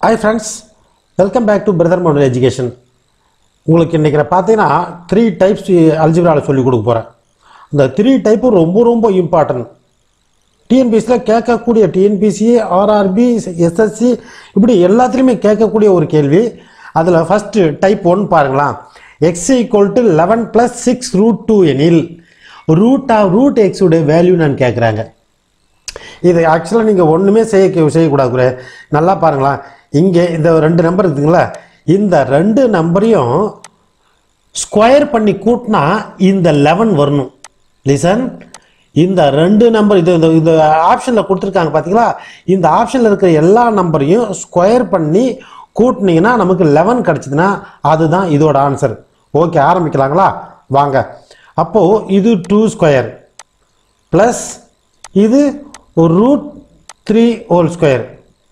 Hi friends welcome back to brother model education உங்களுக்கு இன்றைக்கி நான் பார்த்தீங்கன்னா த்ரீ டைப்ஸ் அல்ஜிப்ராவில் சொல்லி கொடுக்க போகிறேன் இந்த த்ரீ டைப்பும் ரொம்ப ரொம்ப இம்பார்ட்டன்ட் டிஎன்பிசியில் கேட்கக்கூடிய டிஎன்பிசி ஆர்ஆர்பி எஸ்எஸ்சி இப்படி எல்லாத்துலேயுமே கேட்கக்கூடிய ஒரு கேள்வி அதில் ஃபஸ்ட்டு டைப் ஒன் பாருங்களா x equal to eleven plus six root two எனில் ரூட் ஆஃப் ரூட் எக்ஸுடைய வேல்யூ நான் கேட்குறாங்க இது ஆக்சுவலாக நீங்கள் ஒன்றுமே செய்ய செய்யக்கூடாது குரு. நல்லா பாருங்களா இங்கே இந்த ரெண்டு நம்பர் இருக்குங்களா இந்த ரெண்டு நம்பரையும் ஸ்கொயர் பண்ணி கூட்டினா இந்த லெவன் வரணும் லிசன் இந்த ரெண்டு நம்பர் இது இந்த இந்த ஆப்ஷனில் கொடுத்துருக்காங்க பார்த்தீங்களா இந்த ஆப்ஷனில் இருக்கிற எல்லா நம்பரையும் ஸ்கொயர் பண்ணி கூட்டினீங்கன்னா நமக்கு லெவன் கிடச்சிதுன்னா அதுதான் இதோட ஆன்சர் ஓகே ஆரம்பிக்கலாங்களா வாங்க அப்போது இது டூ ஸ்கொயர் ப்ளஸ் இது ஒரு root three whole square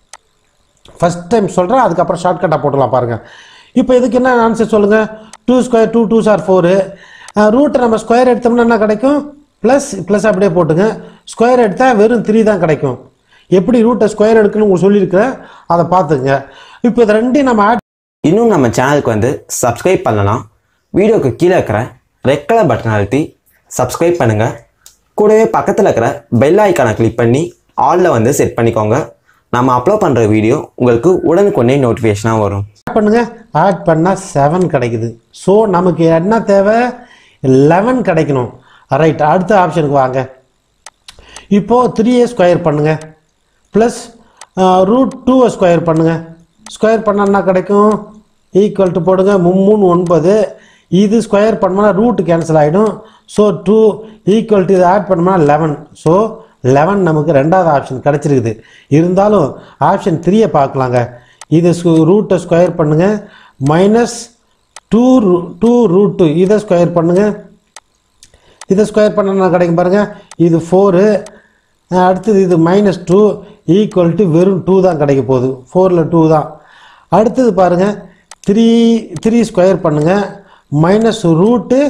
first time சொல்கிறேன் அதுக்கப்புறம் ஷார்ட்கட்டாக போட்டுலாம் பாருங்கள் இப்போ இதுக்கு என்ன ஆன்சர் சொல்லுங்கள் two square two two sir four ரூட்டை நம்ம ஸ்கொயர் எடுத்தோம்னா என்ன கிடைக்கும் ப்ளஸ் ப்ளஸ் அப்படியே போட்டுங்க ஸ்கொயர் எடுத்தால் வெறும் த்ரீ தான் கிடைக்கும் எப்படி ரூட்டை ஸ்கொயர் எடுக்கணும்னு உங்களுக்கு சொல்லியிருக்கிறேன் அதை பார்த்துங்க இப்போ இது ரெண்டையும் நம்ம ஆட் இன்னும் நம்ம சேனலுக்கு வந்து சப்ஸ்கிரைப் பண்ணலாம் வீடியோக்கு கீழே இருக்கிற ரெட் கலர் பட்டன் அழுத்தி சப்ஸ்கிரைப் பண்ணுங்கள் கூடவே பக்கத்தில் இருக்கிற பெல் ஐக்கானை கிளிக் பண்ணி ஆலில் வந்து செட் பண்ணிக்கோங்க நம்ம அப்லோட் பண்ணுற வீடியோ உங்களுக்கு உடனுக்குடனே நோட்டிஃபிகேஷனாக வரும் ஆட் பண்ணுங்க ஆட் பண்ணால் செவன் கிடைக்குது ஸோ நமக்கு என்ன தேவை லெவன் கிடைக்கணும் ரைட் அடுத்த ஆப்ஷனுக்கு வாங்க இப்போது த்ரீயை ஸ்கொயர் பண்ணுங்க ப்ளஸ் ரூட் டூவை ஸ்கொயர் பண்ணுங்க ஸ்கொயர் பண்ணா என்ன கிடைக்கும் ஈக்குவல் டு போடுங்க மும்மூணு ஒன்பது இது ஸ்கொயர் பண்ணோம்னா ரூட் கேன்சல் ஆகிடும் ஸோ டூ ஈக்குவல் டு இதை ஆட் பண்ணோம்னா லெவன் ஸோ லெவன் நமக்கு ரெண்டாவது ஆப்ஷன் கிடச்சிருக்குது இருந்தாலும் ஆப்ஷன் த்ரீயை பார்க்கலாங்க இது ரூட்டை ஸ்கொயர் பண்ணுங்க minus two two root two இதை ஸ்கொயர் பண்ணுங்கள் இதை ஸ்கொயர் பண்ண கிடைக்கும் பாருங்கள் இது ஃபோரு அடுத்தது இது மைனஸ் டூ ஈக்குவல் டு வெறும் டூ தான் கிடைக்க போகுது ஃபோரில் டூ தான் அடுத்தது பாருங்கள் த்ரீ த்ரீ ஸ்கொயர் பண்ணுங்கள் மைனஸ் ரூட்டு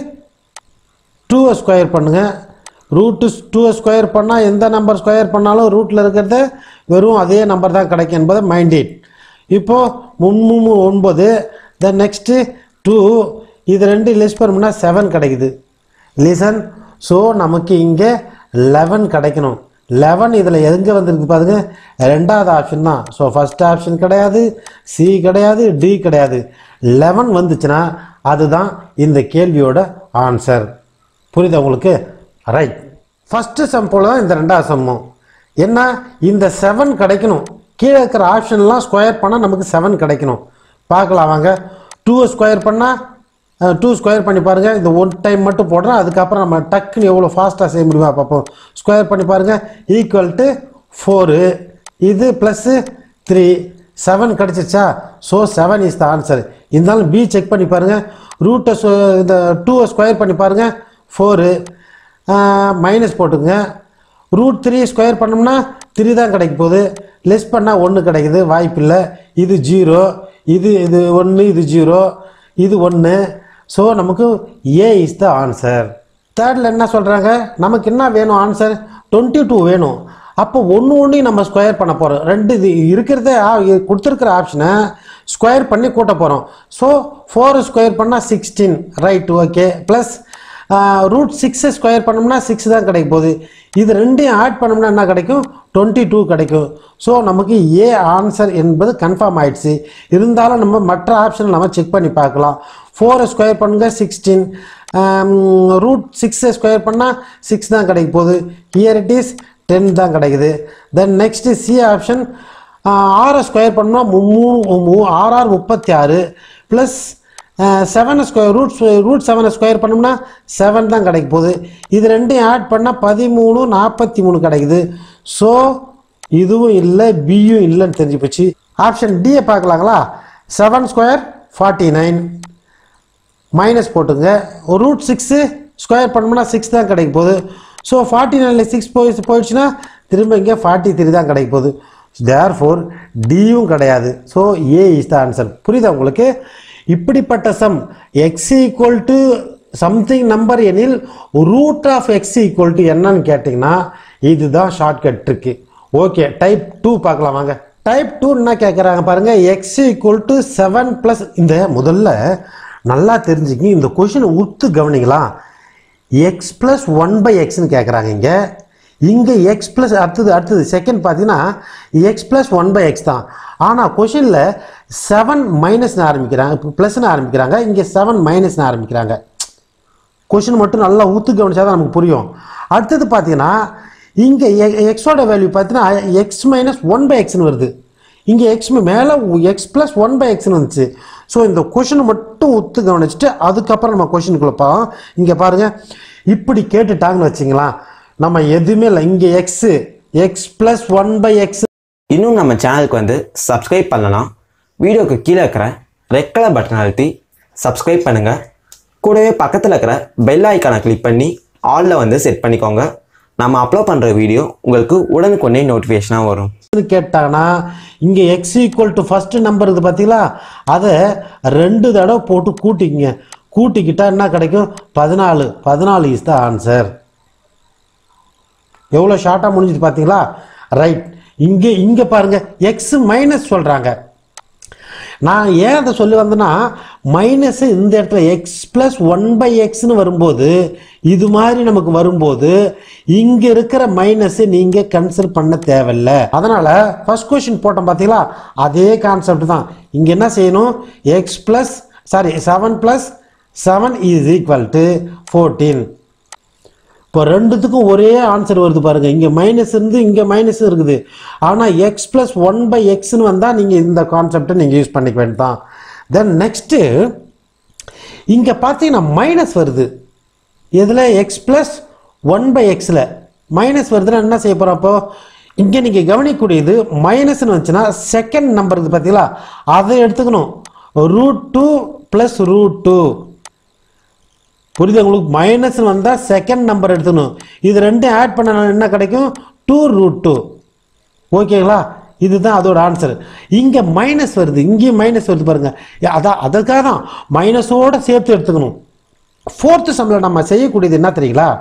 டூவை ஸ்கொயர் பண்ணுங்கள் ரூட்டு டூவை ஸ்கொயர் பண்ணால் எந்த நம்பர் ஸ்கொயர் பண்ணாலும் ரூட்டில் இருக்கிறது வெறும் அதே நம்பர் தான் கிடைக்கும் என்பதை மைண்ட் இட் இப்போது மும்மூணு ஒன்பது தென் நெக்ஸ்ட்டு டூ இது ரெண்டு லெஸ் பண்ணோம்னா செவன் கிடைக்குது லிசன் ஸோ நமக்கு இங்கே லெவன் கிடைக்கணும் லெவன் இதில் எங்கே வந்திருக்கு பாருங்க ரெண்டாவது ஆப்ஷன் தான் ஸோ ஃபஸ்ட் ஆப்ஷன் கிடையாது சி கிடையாது டி கிடையாது லெவன் வந்துச்சுன்னா அதுதான் இந்த கேள்வியோட ஆன்சர் புரியுதா உங்களுக்கு ரைட் ஃபஸ்ட்டு சம் போல தான் இந்த ரெண்டாவது சம்மும் என்ன இந்த செவன் கிடைக்கணும் கீழே இருக்கிற ஆப்ஷன்லாம் ஸ்கொயர் பண்ணால் நமக்கு செவன் கிடைக்கணும் பார்க்கலாம் வாங்க டூவை ஸ்கொயர் பண்ணால் டூ ஸ்கொயர் பண்ணி பாருங்கள் இந்த ஒன் டைம் மட்டும் போடுறேன் அதுக்கப்புறம் நம்ம டக்குன்னு எவ்வளோ ஃபாஸ்ட்டாக செய்ய முடியுமா பார்ப்போம் ஸ்கொயர் பண்ணி பாருங்கள் ஈக்குவல் டு ஃபோரு இது ப்ளஸ்ஸு த்ரீ செவன் கிடச்சிருச்சா so seven is the answer இருந்தாலும் பி செக் பண்ணி பாருங்கள் ரூட்டை இந்த டூவை ஸ்கொயர் பண்ணி பாருங்கள் ஃபோரு மைனஸ் போட்டுங்க ரூட் த்ரீ ஸ்கொயர் பண்ணோம்னா த்ரீ தான் கிடைக்க போகுது லெஸ் பண்ணால் ஒன்று கிடைக்குது வாய்ப்பில்லை இது ஜீரோ இது இது ஒன்று இது ஜீரோ இது ஒன்று ஸோ நமக்கு ஏ இஸ் த ஆன்சர் தேர்டில் என்ன சொல்கிறாங்க நமக்கு என்ன வேணும் ஆன்சர் டுவெண்ட்டி டூ வேணும் அப்போ ஒன்று ஒன்றையும் நம்ம ஸ்கொயர் பண்ண போகிறோம் ரெண்டு இது இருக்கிறதே ஆ- கொடுத்துருக்கிற ஆப்ஷனை ஸ்கொயர் பண்ணி கூட்ட போகிறோம் ஸோ ஃபோர் ஸ்கொயர் பண்ணால் sixteen right okay plus root சிக்ஸை ஸ்கொயர் பண்ணோம்னா சிக்ஸ் தான் கிடைக்க போகுது இது ரெண்டையும் ஆட் பண்ணோம்னா என்ன கிடைக்கும் டுவெண்ட்டி டூ கிடைக்கும் ஸோ நமக்கு ஏ ஆன்சர் என்பது கன்ஃபார்ம் ஆயிடுச்சு இருந்தாலும் நம்ம மற்ற ஆப்ஷன் நம்ம செக் பண்ணி பார்க்கலாம் ஃபோரை ஸ்கொயர் பண்ணுங்க சிக்ஸ்டீன் ரூட் சிக்ஸை ஸ்கொயர் பண்ணால் சிக்ஸ் தான் கிடைக்க போகுது ஹியர் இட் இஸ் டென் தான் கிடைக்குது தென் நெக்ஸ்ட்டு சி ஆப்ஷன் ஆரை ஸ்கொயர் பண்ணால் மூணு ஆர்ஆர் முப்பத்தி ஆறு ப்ளஸ் செவனை ஸ்கொயர் ரூட் ரூட் செவனை ஸ்கொயர் பண்ணோம்னா செவன் தான் கிடைக்க போகுது இது ரெண்டையும் ஆட் பண்ணால் பதிமூணு நாற்பத்தி மூணு கிடைக்குது ஸோ இதுவும் இல்லை பியும் இல்லைன்னு தெரிஞ்சு போச்சு ஆப்ஷன் டியை பார்க்கலாங்களா seven square forty nine minus போட்டுங்க ரூட் சிக்ஸு ஸ்கொயர் பண்ணோம்னா சிக்ஸ் தான் கிடைக்க போகுது ஸோ ஃபார்ட்டி நைனில் சிக்ஸ் போய் போயிடுச்சுன்னா திரும்ப இங்கே ஃபார்ட்டி த்ரீ தான் கிடைக்க போகுது தேர் ஃபோர் டியும் கிடையாது so A is the answer புரியுதா உங்களுக்கு இப்படிப்பட்ட some x equal to something number எனில் root of x equal to என்னன்னு கேட்டிங்கன்னா இதுதான் shortcut trick okay type two பார்க்கலாம் வாங்க டைப் டூ என்ன கேட்குறாங்க பாருங்க x equal to seven plus இந்த முதல்ல நல்லா தெரிஞ்சுக்கிங்க இந்த கொஷினை உத்து கவனிங்களா எக்ஸ் ப்ளஸ் ஒன் பை எக்ஸ்னு கேட்குறாங்க இங்கே இங்கே எக்ஸ் ப்ளஸ் அடுத்தது அடுத்தது செகண்ட் பார்த்தீங்கன்னா x plus one by x தான் ஆனால் கொஷினில் செவன் மைனஸ்னு ஆரம்பிக்கிறாங்க இப்போ ப்ளஸ்னு ஆரம்பிக்கிறாங்க இங்கே செவன் மைனஸ்னு ஆரம்பிக்கிறாங்க கொஷின் மட்டும் நல்லா ஊத்து கவனிச்சா தான் நமக்கு புரியும் அடுத்தது பார்த்தீங்கன்னா இங்கே எக்ஸோட வேல்யூ பார்த்தீங்கன்னா எக்ஸ் மைனஸ் ஒன் பை எக்ஸ்னு வருது இங்கே எக்ஸ் மேலே எக்ஸ் ப்ளஸ் ஒன் பை எக்ஸ்னு வந்துச்சு ஸோ இந்த கொஷினை மட்டும் ஒத்து கவனிச்சுட்டு அதுக்கப்புறம் நம்ம கொஷினுக்குள்ள போகிறோம் இங்கே பாருங்கள் இப்படி கேட்டுட்டாங்கன்னு வச்சிங்களேன் நம்ம எதுவுமே இல்லை இங்கே x x plus one by x இன்னும் நம்ம சேனலுக்கு வந்து சப்ஸ்கிரைப் பண்ணலாம் வீடியோக்கு கீழே இருக்கிற ரெட் கலர் பட்டன் அழுத்தி சப்ஸ்கிரைப் பண்ணுங்கள் கூடவே பக்கத்தில் இருக்கிற பெல் ஐக்கானை கிளிக் பண்ணி ஆலில் வந்து செட் பண்ணிக்கோங்க நம்ம அப்லோட் பண்ணுற வீடியோ உங்களுக்கு உடனுக்குடனே நோட்டிஃபிகேஷனாக வரும் கேட்டாங்கன்னா இங்கே x equal to first number இருக்குது பார்த்தீங்களா அதை ரெண்டு தடவை போட்டு கூட்டிக்கிங்க கூட்டிக்கிட்டா என்ன கிடைக்கும் பதினாலு பதினாலு இஸ் த ஆன்சர் எவ்வளோ ஷார்ட்டாக முடிஞ்சுது பார்த்தீங்களா ரைட் இங்கே இங்கே பாருங்கள் எக்ஸ் மைனஸ் சொல்கிறாங்க நான் ஏன் அதை சொல்லி வந்தேன்னா மைனஸ் இந்த இடத்துல எக்ஸ் ப்ளஸ் ஒன் பை எக்ஸ்னு வரும்போது இது மாதிரி நமக்கு வரும்போது இங்கே இருக்கிற மைனஸை நீங்கள் கன்சிடர் பண்ண தேவையில்ல அதனால் ஃபர்ஸ்ட் கொஷின் போட்டோம் பார்த்தீங்களா அதே கான்செப்ட் தான் இங்கே என்ன செய்யணும் x plus sorry seven plus seven is equal to fourteen இப்போ ரெண்டுத்துக்கும் ஒரே ஆன்சர் வருது பாருங்க இங்கே மைனஸ் இருந்து இங்கே மைனஸ் இருக்குது ஆனால் எக்ஸ் ப்ளஸ் ஒன் பை எக்ஸ்னு வந்தால் நீங்கள் இந்த கான்செப்டை நீங்கள் யூஸ் பண்ணிக்க வேண்டாம் தென் நெக்ஸ்ட்டு இங்கே பார்த்தீங்கன்னா மைனஸ் வருது இதில் எக்ஸ் ப்ளஸ் ஒன் பை எக்ஸில் மைனஸ் வருதுன்னா என்ன செய்ய போகிறோம் அப்போ இங்கே நீங்கள் கவனிக்கக்கூடியது மைனஸ்னு வந்துச்சுன்னா செகண்ட் நம்பர் இருக்குது பார்த்தீங்களா அதை எடுத்துக்கணும் root two plus root two புரியுது உங்களுக்கு மைனஸ் வந்தால் செகண்ட் நம்பர் எடுத்துக்கணும் இது ரெண்டும் ஆட் பண்ண என்ன கிடைக்கும் டூ ரூட் டூ ஓகேங்களா இதுதான் அதோட ஆன்சர் இங்கே மைனஸ் வருது இங்கேயும் மைனஸ் வருது பாருங்க ஏ, அதான் அதற்காக தான் மைனஸோட சேர்த்து எடுத்துக்கணும் ஃபோர்த்து சம்மில் நம்ம செய்யக்கூடியது என்ன தெரியுங்களா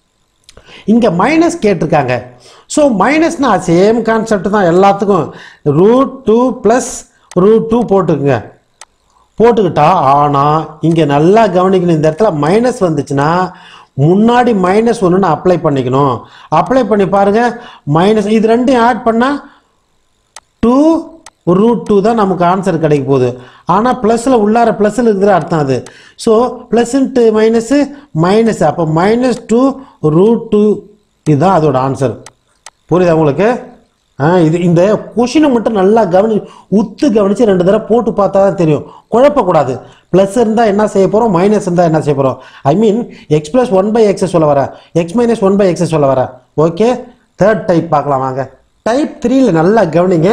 இங்கே மைனஸ் கேட்டிருக்காங்க ஸோ மைனஸ்னா சேம் கான்செப்ட் தான் எல்லாத்துக்கும் root two plus root two போட்டுக்குங்க போட்டுக்கிட்டா ஆனால் இங்கே நல்லா கவனிக்கணும் இந்த இடத்துல மைனஸ் வந்துச்சுன்னா முன்னாடி மைனஸ் ஒன்று அப்ளை பண்ணிக்கணும் அப்ளை பண்ணி பாருங்க மைனஸ் இது ரெண்டையும் ஆட் பண்ணால் டூ ரூட் டூ தான் நமக்கு ஆன்சர் கிடைக்க போகுது ஆனால் ப்ளஸில் உள்ளார ப்ளஸில் இருக்கிற அர்த்தம் அது ஸோ ப்ளஸ்ன்ட்டு மைனஸு மைனஸ் அப்போ மைனஸ் டூ ரூட் டூ இதுதான் அதோட ஆன்சர் புரியுதா உங்களுக்கு ஆ இது இந்த கொஷினை மட்டும் நல்லா கவனி உத்து கவனித்து ரெண்டு தடவை போட்டு பார்த்தா தான் தெரியும் குழப்பக்கூடாது ப்ளஸ் இருந்தால் என்ன செய்ய போகிறோம் மைனஸ் இருந்தால் என்ன செய்ய போகிறோம் I mean x plus one by எக்ஸை சொல்ல வரேன் எக்ஸ் மைனஸ் ஒன் பை எக்ஸை சொல்ல வரேன் ஓகே தேர்ட் டைப் பார்க்கலாம் வாங்க டைப் த்ரீல நல்லா கவனிங்க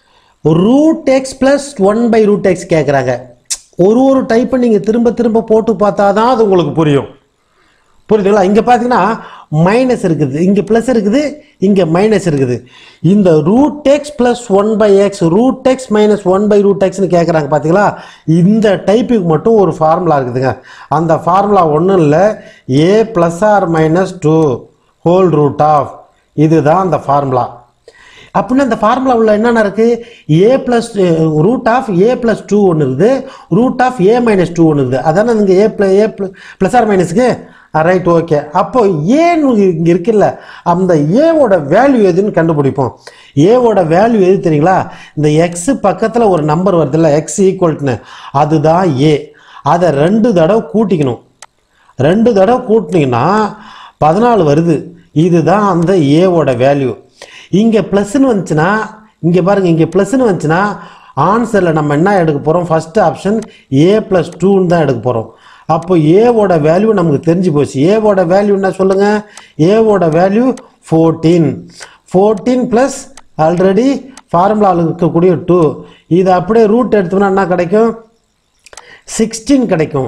root x plus one by root x கேட்குறாங்க ஒரு ஒரு டைப்பை நீங்கள் திரும்ப திரும்ப போட்டு பார்த்தா தான் அது உங்களுக்கு புரியும் புரியுதுங்களா இங்கே பார்த்தீங்கன்னா மைனஸ் இருக்குது இங்கே ப்ளஸ் இருக்குது இங்கே மைனஸ் இருக்குது இந்த root x plus one by x root x minus one by root எக்ஸ்னு கேட்குறாங்க பார்த்தீங்களா இந்த டைப்புக்கு மட்டும் ஒரு ஃபார்முலா இருக்குதுங்க அந்த ஃபார்முலா ஒன்றும் இல்லை a plus or minus two whole root of இதுதான் அந்த ஃபார்முலா அப்படின்னா அந்த ஃபார்முலா உள்ள என்னென்ன இருக்குது a plus root of a plus two ஒன்று இருக்குது root of a minus two ஒன்று இருக்குது அதானே இங்கே a plus a plus or மைனஸ்க்கு ரைட் ஓகே அப்போ ஏன்னு இங்கே இருக்குல்ல அந்த ஏவோட வேல்யூ எதுன்னு கண்டுபிடிப்போம் ஏவோட வேல்யூ எது தெரியுங்களா இந்த எக்ஸ் பக்கத்தில் ஒரு நம்பர் வருதுல்ல எக்ஸ் ஈக்குவல்ட்டுன்னு அதுதான் ஏ அதை ரெண்டு தடவை கூட்டிக்கணும் ரெண்டு தடவை கூட்டினீங்கன்னா பதினாலு வருது இதுதான் அந்த ஏவோட வேல்யூ இங்கே ப்ளஸ்ன்னு வந்துச்சுன்னா இங்கே பாருங்க இங்கே ப்ளஸ்ன்னு வந்துச்சுன்னா ஆன்சரில் நம்ம என்ன எடுக்க போகிறோம் ஃபர்ஸ்ட் ஆப்ஷன் ஏ ப்ளஸ் டூன்னு தான் எடுக்க போகிறோம் அப்போ ஏவோட வேல்யூ நமக்கு தெரிஞ்சு போச்சு ஏவோட வேல்யூ என்ன சொல்லுங்கள் ஏவோட value fourteen fourteen plus already ஃபார்முலாவில் இருக்கக்கூடிய டூ இது அப்படியே ரூட் எடுத்தோம்னா என்ன கிடைக்கும் சிக்ஸ்டீன் கிடைக்கும்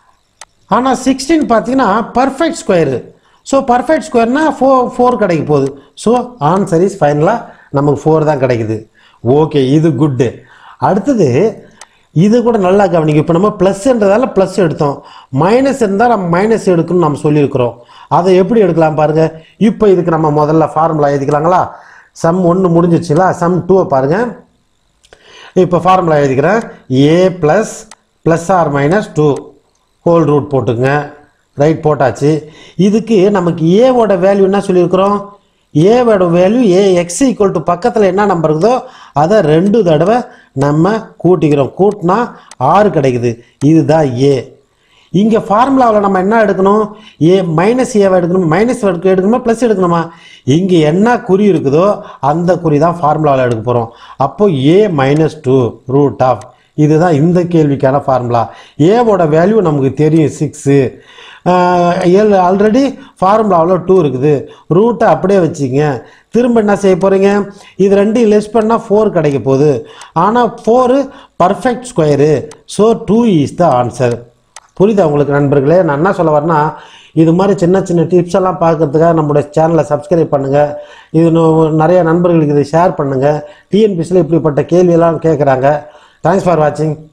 ஆனால் சிக்ஸ்டீன் பார்த்தீங்கன்னா பர்ஃபெக்ட் ஸ்கொயரு ஸோ பர்ஃபெக்ட் ஸ்கொயர்னா ஃபோர் ஃபோர் கிடைக்க போகுது ஸோ ஆன்சர் இஸ் ஃபைனலாக நமக்கு ஃபோர் தான் கிடைக்குது ஓகே இது குட்டு அடுத்தது இது கூட நல்லா கவனிங்க இப்போ நம்ம ப்ளஸ்ன்றதால ப்ளஸ் எடுத்தோம் மைனஸ் இருந்தால் நம்ம மைனஸ் எடுக்கணும்னு நம்ம சொல்லியிருக்கிறோம் அதை எப்படி எடுக்கலாம் பாருங்கள் இப்போ இதுக்கு நம்ம முதல்ல ஃபார்முலா எழுதிக்கலாங்களா சம் ஒன்று முடிஞ்சிச்சுங்களா சம் டூவை பாருங்கள் இப்போ ஃபார்முலா எழுதிக்கிறேன் a plus plus or minus two whole root போட்டுங்க ரைட் போட்டாச்சு இதுக்கு நமக்கு ஏவோட வேல்யூ என்ன சொல்லியிருக்கிறோம் ஏவோட value a x equal to பக்கத்தில் என்ன நம்பர் இருக்குதோ அதை ரெண்டு தடவை நம்ம கூட்டிக்கிறோம் கூட்டினா ஆறு கிடைக்குது இதுதான் ஏ இங்கே ஃபார்முலாவில் நம்ம என்ன எடுக்கணும் ஏ மைனஸ் ஏவை எடுக்கணும் மைனஸ் எடுக்க எடுக்கணுமா ப்ளஸ் எடுக்கணுமா இங்கே என்ன குறி இருக்குதோ அந்த குறி தான் ஃபார்முலாவில் எடுக்க போகிறோம் அப்போ a minus two root of இதுதான் இந்த கேள்விக்கான ஃபார்முலா ஏவோட வேல்யூ நமக்கு தெரியும் சிக்ஸு ஏழு ஆல்ரெடி ஃபார்முலாவில் டூ இருக்குது ரூட்டை அப்படியே வச்சுங்க திரும்ப என்ன செய்ய போகிறீங்க இது ரெண்டையும் லெஸ் பண்ணால் ஃபோர் கிடைக்க போகுது ஆனால் four perfect square so two is the answer புரியுதா உங்களுக்கு நண்பர்களே நான் என்ன சொல்ல வரேன்னா இது மாதிரி சின்ன சின்ன டிப்ஸ் எல்லாம் பார்க்கறதுக்காக நம்மளுடைய சேனலை சப்ஸ்கிரைப் பண்ணுங்கள் இது நு- நிறைய நண்பர்களுக்கு இதை ஷேர் பண்ணுங்கள் டிஎன்பிசியில் இப்படிப்பட்ட கேள்வியெல்லாம் கேட்குறாங்க தேங்க்ஸ் ஃபார் வாட்சிங்